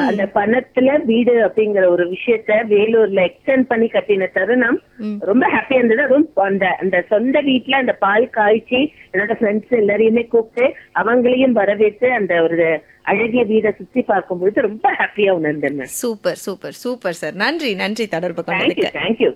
அந்த பணத்துல வீடு அப்படிங்கிற ஒரு விஷயத்த வேலூர்ல எக்ஸ்டெண்ட் பண்ணி கட்டின தருணம் ரொம்ப ஹாப்பியா இருந்தது அதுவும் அந்த அந்த சொந்த வீட்டுல அந்த பால் காய்ச்சி என்னோட ஃப்ரெண்ட்ஸ் எல்லாரையுமே கூப்பிட்டு அவங்களையும் வரவேற்று அந்த ஒரு அழகிய வீடை சுத்தி பார்க்கும்பொழுது ரொம்ப ஹாப்பியா உணர்ந்தேன் சூப்பர் சூப்பர் சூப்பர் சார் நன்றி நன்றி தொடர்பு தேங்க்யூ கொண்டதுக்கு தேங்க்யூ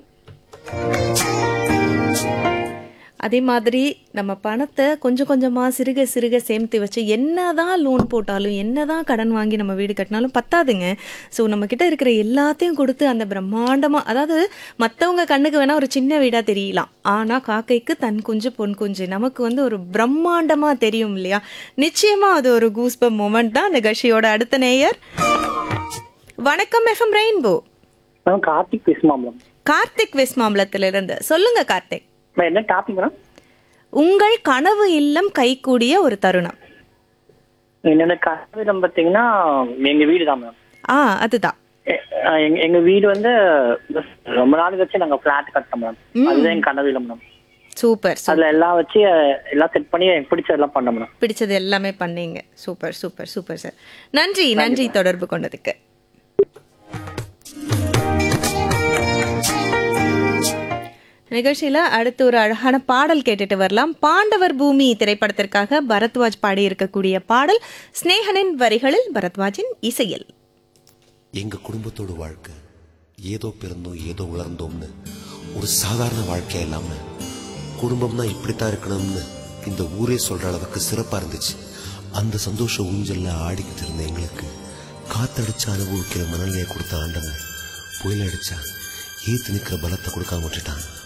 அதே மாதிரி நம்ம பணத்தை கொஞ்சம் கொஞ்சமா சிறுக சிறுக சேமித்து வச்சு என்னதான் லோன் போட்டாலும் என்னதான் கடன் வாங்கி நம்ம வீடு கட்டினாலும் பத்தாதுங்க ஸோ நம்ம கிட்ட இருக்கிற எல்லாத்தையும் கொடுத்து அந்த பிரம்மாண்டமா அதாவது மற்றவங்க கண்ணுக்கு வேணா ஒரு சின்ன வீடா தெரியலாம் ஆனா காக்கைக்கு தன் குஞ்சு பொன் குஞ்சு நமக்கு வந்து ஒரு பிரம்மாண்டமா தெரியும் இல்லையா நிச்சயமா அது ஒரு கூஸ்பம் மூமெண்ட் தான் நிகழ்ச்சியோட அடுத்த நேயர் வணக்கம் எஃப்எம் ரெயின்போ மேம் கார்த்திக் பேசுமா மேம் கார்த்திக் வெஸ்ட் மாம்பலத்திலிருந்து சொல்லுங்க கார்த்திக் மேம் என்ன டாபிக் மேடம் உங்கள் கனவு இல்லம் கைகூடிய ஒரு தருணம் என்னோட கனவிடம் பார்த்தீங்கன்னா எங்க வீடு தான் மேம் ஆ அதுதான் எ- அஹ் எங்க எங்க வீடு வந்து ரொம்ப நாள் வச்சு நாங்க பிளாட் கட்டோம் மேம் அதுதான் எங்க கனவு இல்லம் மேம் சூப்பர் சூ- அதுல எல்லாம் வச்சு அஹ், எல்லாம் செட் பண்ணி எனக்கு பிடிச்சதெல்லாம் பண்ணோம் மேம் பிடிச்சது எல்லாமே பண்ணீங்க சூப்பர் சூப்பர் சூப்பர் சார் நன்றி நன்றி தொடர்பு கொண்டதுக்கு நிகழ்ச்சியில அடுத்து ஒரு அழகான பாடல் கேட்டுட்டு வரலாம் பாண்டவர் பூமி திரைப்படத்திற்காக பரத்வாஜ் பாடி இருக்கக்கூடிய பாடல் ஸ்னேகனின் வரிகளில் பரத்வாஜின் இசையில் எங்க குடும்பத்தோட வாழ்க்கை ஏதோ பிறந்தோம் ஏதோ வளர்ந்தோம்னு ஒரு சாதாரண வாழ்க்கை இல்லாம குடும்பம்னா இப்படித்தான் இருக்கணும்னு இந்த ஊரே சொல்ற அளவுக்கு சிறப்பா இருந்துச்சு அந்த சந்தோஷ ஊஞ்சல்ல ஆடிக்கிட்டு இருந்த எங்களுக்கு காத்தடிச்சு அனுபவிக்கிற மனநிலையை கொடுத்த ஆண்டவன் புயல் அடிச்சா ஏத்து நிக்கிற பலத்தை கொடுக்காம விட்டுட்டான்